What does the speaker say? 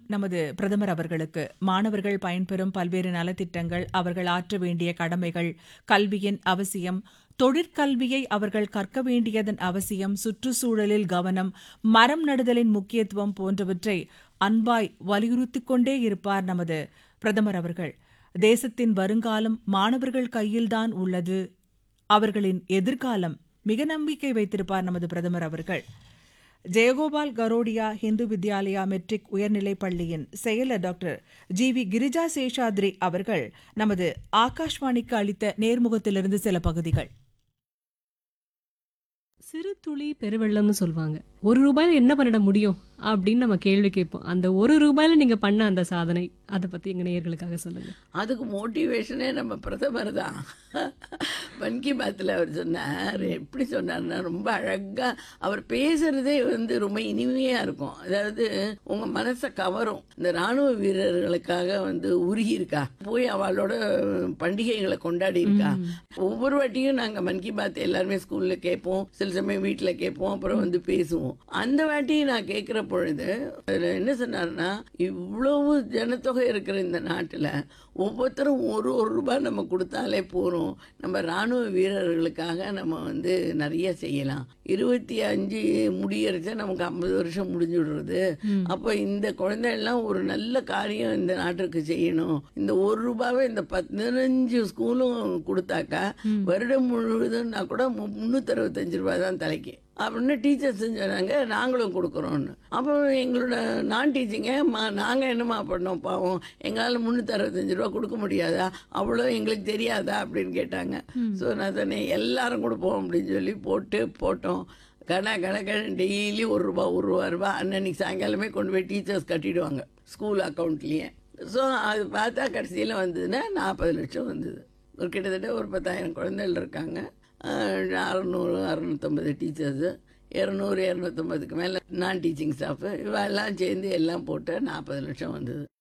நமது பிரதமர் அவர்களுக்கு மாணவர்கள் பயன்பெறும் பல்வேறு நலத்திட்டங்கள் அவர்கள் ஆற்ற வேண்டிய கடமைகள் கல்வியின் அவசியம் தொழிற்கல்வியை அவர்கள் கற்க வேண்டியதன் அவசியம் சுற்றுச்சூழலில் கவனம் மரம் நடுதலின் முக்கியத்துவம் போன்றவற்றை அன்பாய் வலியுறுத்திக் கொண்டே இருப்பார் நமது பிரதமர் அவர்கள் தேசத்தின் வருங்காலம் மாணவர்கள் கையில்தான் உள்ளது அவர்களின் எதிர்காலம் மிக நம்பிக்கை வைத்திருப்பார் நமது பிரதமர் அவர்கள் ஜெயகோபால் கரோடியா இந்து வித்யாலயா மெட்ரிக் உயர்நிலைப் பள்ளியின் செயலர் doctor G V Girija Seshadri அவர்கள் நமது ஆகாஷ்வாணிக்கு அளித்த நேர்முகத்திலிருந்து சில பகுதிகள் சிறு துளி பெருவெள்ளம்னு சொல்லுவாங்க ஒரு ரூபாயில என்ன பண்ணிட முடியும் அப்படின்னு நம்ம கேள்வி கேட்போம் அந்த ஒரு ரூபாயில நீங்க பண்ண அந்த சாதனை அதை பத்தி எங்க நேயர்களுக்காக சொல்லுங்க அதுக்கு மோட்டிவேஷனே நம்ம பிரதமர் தான் மன் கி பாத்தில் அவர் சொன்னார் எப்படி சொன்னார்னா ரொம்ப அழகாக அவர் பேசுகிறதே வந்து ரொம்ப இனிமையாக இருக்கும் அதாவது உங்கள் மனசை கவரும் இந்த இராணுவ வீரர்களுக்காக வந்து உருகி இருக்கா போய் அவளோட பண்டிகைகளை கொண்டாடி இருக்கா ஒவ்வொரு வாட்டியும் நாங்கள் மன் கி பாத் எல்லாருமே ஸ்கூலில் கேட்போம் சில சமயம் வீட்டில் கேட்போம் அப்புறம் வந்து பேசுவோம் அந்த வாட்டி நான் கேட்குற பொழுது அதில் என்ன சொன்னார்னா இவ்வளவு ஜனத்தொகை இருக்கிற இந்த நாட்டில் ஒவ்வொருத்தரும் ஒரு ஒரு ரூபாய் நம்ம கொடுத்தாலே போகிறோம் நம்ம இராணுவ வீரர்களுக்காக நம்ம வந்து நிறைய செய்யலாம் இருபத்தி அஞ்சு முடியறச்ச நமக்கு ஐம்பது வருஷம் முடிஞ்சு விடுறது அப்போ இந்த குழந்தைகள்லாம் ஒரு நல்ல காரியம் இந்த நாட்டிற்கு செய்யணும் இந்த ஒரு ரூபாவை இந்த பதினஞ்சு ஸ்கூலும் கொடுத்தாக்கா வருடம் முழுவதும்னா கூட முந்நூற்றி அறுபத்தஞ்சு ரூபாய் தான் தலைக்கு அப்படின்னு டீச்சர்ஸ் சொன்னாங்க நாங்களும் கொடுக்குறோன்னு அப்போ எங்களோட நான் டீச்சிங்க மா நாங்கள் என்னம்மா பண்ணோம் பாவம் எங்களால் முந்நூற்றி அறுபத்தஞ்சு ரூபா கொடுக்க முடியாதா அவ்வளோ எங்களுக்கு தெரியாதா அப்படின்னு கேட்டாங்க ஸோ நான் சொன்னேன் எல்லாரும் கொடுப்போம் அப்படின்னு சொல்லி போட்டு போட்டோம் கண கணக்கன் டெய்லி ஒரு ரூபா ஒரு ரூபா ரூபா அன்னன்னைக்கு சாயங்காலமே கொண்டு போய் டீச்சர்ஸ் கட்டிடுவாங்க ஸ்கூல் அக்கௌண்ட்லேயே ஸோ அது பார்த்தா கடைசியில் வந்ததுன்னா நாற்பது லட்சம் வந்தது ஒரு கிட்டத்தட்ட ஒரு பத்தாயிரம் குழந்தைகள் இருக்காங்க அறநூறு அறநூற்றம்பது டீச்சர்ஸு இரநூறு இரநூத்தம்பதுக்கு மேலே நான் டீச்சிங் ஸ்டாஃபு இவெல்லாம் சேர்ந்து எல்லாம் போட்டு நாற்பது லட்சம் வந்தது